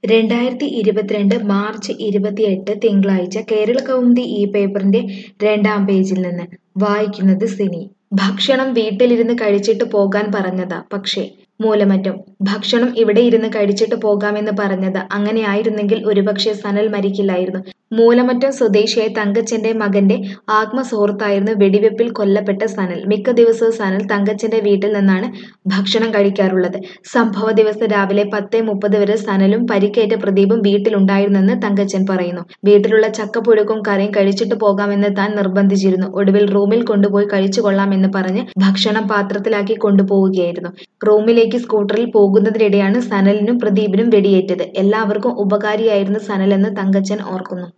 രണ്ടായിരത്തി ഇരുപത്തിരണ്ട് മാർച്ച് ഇരുപത്തിയെട്ട് തിങ്കളാഴ്ച കേരള കൗമുദി ഈ പേപ്പറിന്റെ രണ്ടാം പേജിൽ നിന്ന് വായിക്കുന്നത് സിനി ഭക്ഷണം വീട്ടിലിരുന്ന് കഴിച്ചിട്ട് പോകാൻ പറഞ്ഞതാ പക്ഷേ മൂലമറ്റം ഭക്ഷണം ഇവിടെ ഇരുന്ന് കഴിച്ചിട്ട് പോകാമെന്ന് പറഞ്ഞത് അങ്ങനെയായിരുന്നെങ്കിൽ ഒരുപക്ഷെ സനൽ മരിക്കില്ലായിരുന്നു മൂലമറ്റം സ്വദേശിയായ തങ്കച്ചന്റെ മകന്റെ ആത്മസുഹൃത്തായിരുന്നു വെടിവെപ്പിൽ കൊല്ലപ്പെട്ട സനൽ മിക്ക ദിവസവും സനൽ തങ്കച്ചന്റെ വീട്ടിൽ നിന്നാണ് ഭക്ഷണം കഴിക്കാറുള്ളത് സംഭവ ദിവസം രാവിലെ പത്തേ മുപ്പത് വരെ സനലും പരിക്കേറ്റ പ്രദീപും വീട്ടിലുണ്ടായിരുന്നെന്ന് തങ്കച്ചൻ പറയുന്നു വീട്ടിലുള്ള ചക്കപ്പുഴുക്കും കറിയും കഴിച്ചിട്ട് പോകാമെന്ന് താൻ നിർബന്ധിച്ചിരുന്നു ഒടുവിൽ റൂമിൽ കൊണ്ടുപോയി കഴിച്ചു കൊള്ളാമെന്ന് പറഞ്ഞ് ഭക്ഷണം പാത്രത്തിലാക്കി കൊണ്ടുപോവുകയായിരുന്നു റൂമിലേക്ക് സ്കൂട്ടറിൽ പോകുന്നതിനിടെയാണ് സനലിനും പ്രദീപിനും വെടിയേറ്റത് എല്ലാവർക്കും ഉപകാരിയായിരുന്നു സനലെന്ന് തങ്കച്ചൻ ഓർക്കുന്നു